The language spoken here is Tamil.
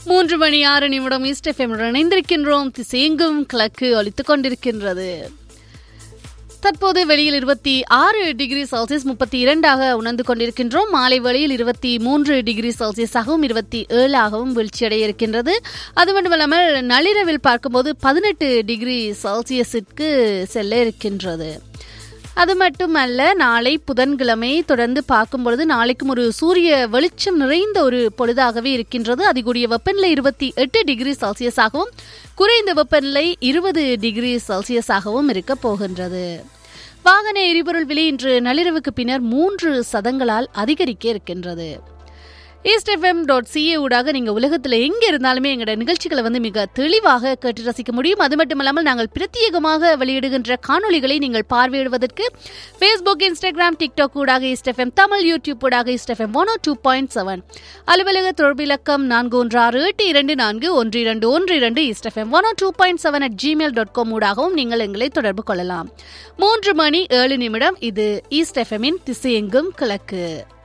மூன்று மணி ஆறு நிமிடம் ஈஸ்ட் எஃப்எம் இணைந்திருக்கின்றோம் திசையெங்கும் கிழக்கு ஒலித்துக் கொண்டிருக்கின்றது தற்போது வெளியில் இருபத்தி ஆறு டிகிரி செல்சியஸ் முப்பத்தி இரண்டாக உணர்ந்து கொண்டிருக்கின்றோம் மாலை வேளையில் இருபத்தி மூன்று டிகிரி செல்சியஸாகவும் இருபத்தி ஏழாகவும் வீழ்ச்சியடைய இருக்கின்றது அது மட்டுமல்லாமல் நள்ளிரவில் பார்க்கும்போது பதினெட்டு டிகிரி செல்சியஸிற்கு செல்ல இருக்கின்றது அது மட்டுமல்ல நாளை புதன்கிழமை தொடர்ந்து பார்க்கும் பொழுது நாளைக்கும் ஒரு சூரிய வெளிச்சம் நிறைந்த ஒரு பொழுதாகவே இருக்கின்றது அதிகூடிய வெப்பநிலை இருபத்தி எட்டு டிகிரி செல்சியஸாகவும் குறைந்த வெப்பநிலை இருபது டிகிரி செல்சியஸாகவும் இருக்க போகின்றது வாகன எரிபொருள் விலை இன்று நள்ளிரவுக்கு பின்னர் மூன்று சதங்களால் அதிகரிக்க இருக்கின்றது ஈஸ்ட் எஃப்எம் டாட் சிஏ ஊடாக நீங்கள் உலகத்தில் எங்கே இருந்தாலுமே எங்களோட நிகழ்ச்சிகளை வந்து மிக தெளிவாக கேட்டு ரசிக்க முடியும் அது மட்டுமல்லாமல் நாங்கள் பிரத்யேகமாக வெளியிடுகின்ற காணொளிகளை நீங்கள் பார்வையிடுவதற்கு ஃபேஸ்புக் இன்ஸ்டாகிராம் டிக்டாக் ஊடாக ஈஸ்ட் எஃப்எம் தமிழ் யூடியூப் ஊடாக East FM one two point seven அலுவலக தொடர்பு இலக்கம் நான்கு ஒன்று ஆறு எட்டு இரண்டு நான்கு ஒன்று இரண்டு ஒன்று இரண்டு East FM one two point seven at Gmail dot com ஊடாகவும் நீங்கள் எங்களை தொடர்பு கொள்ளலாம் மூன்று மணி ஏழு நிமிடம் இது ஈஸ்ட் எஃப்எம்மின் திசையெங்கும் கிழக்கு